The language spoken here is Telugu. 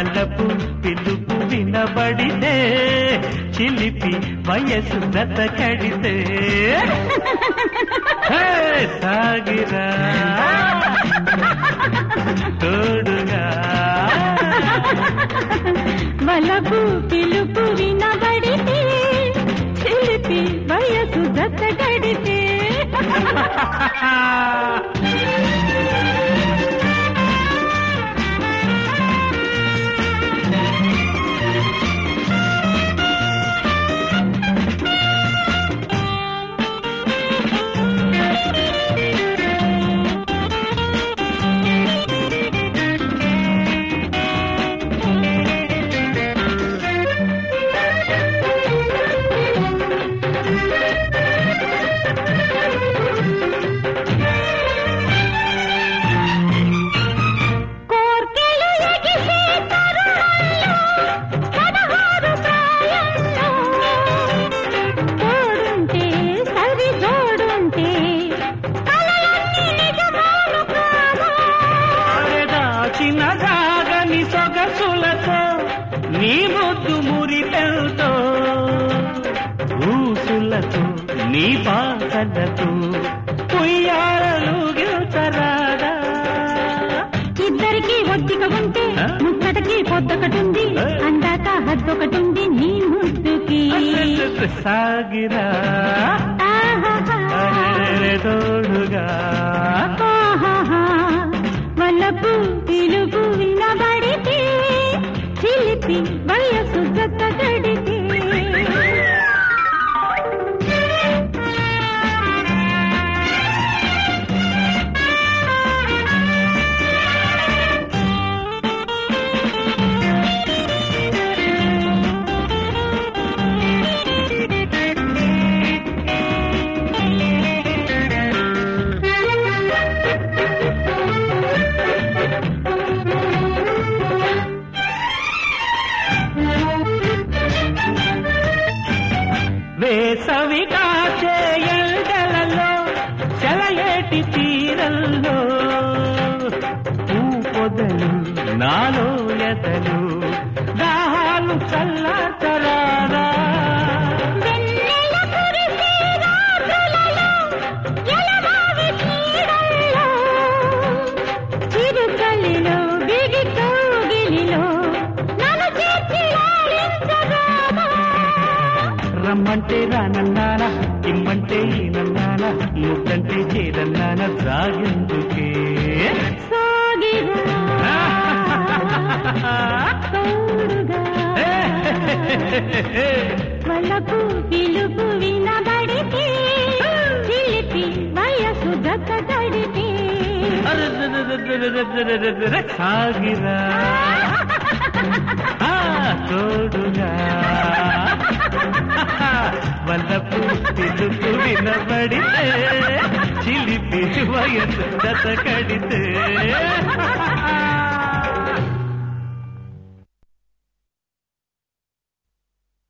వలపు పిలుపు వినబడితే చిలిపి వయసు గత కడితే హే, సాగిరా తోడుగా వలపు పిలుపు వినబడితే చిలిపి వయసు దత్త గడితే కోర్కెలు ఎగిసే తరుణంలో పదహారు ప్రాయంలో తోడుంటే సరి తోడుంటే కలలన్నీ నిజమాను కావా దాచిన దాగని సొగసులతో నీ ముద్దు మురిపెల్తో ఊసులతో నీ బాసలతో ఉయ్యారలు గిల్చరాదా ఇద్దరికి ఒత్తిక ఉంటే ఆ? ముక్కటికి పొద్దొకటుంది ఆ? అందాక హద్దొకటుంది నీ ముద్దుకి సాగిరా ఆహాహా. అరెరెరె తోడుగా ఆహాహా. వలపు పిలుపు వినబడితే చిలిపి వయసు జత గడితే వేసవి కాచే ఎండలలో చెలయేటి తీరల్లో పూ పొదలు నాలో ఎదలు దాహాలు చల్లాచరారా వెన్నెల కురిసే రాత్రులలో, ఎలమావి నీడల్లో, చిరుచలిలో, బిగి కౌగిలిలో, నన్ను చేర్చి లాలించరామా. రమ్మంటే రానన్నానా ఇమ్మంటే ఈనన్నానా ముద్దంటే చేదన్నానా సాగెందుకే సాగిరా, తోడుగా, వలపు పిలుపు వినబడితే చిలిపి వయసు గత గడితే సాగిరా ఆ, తోడుగా వల్లపు పిలుపు వినబడితే చిలిపి వయసు దత కడితే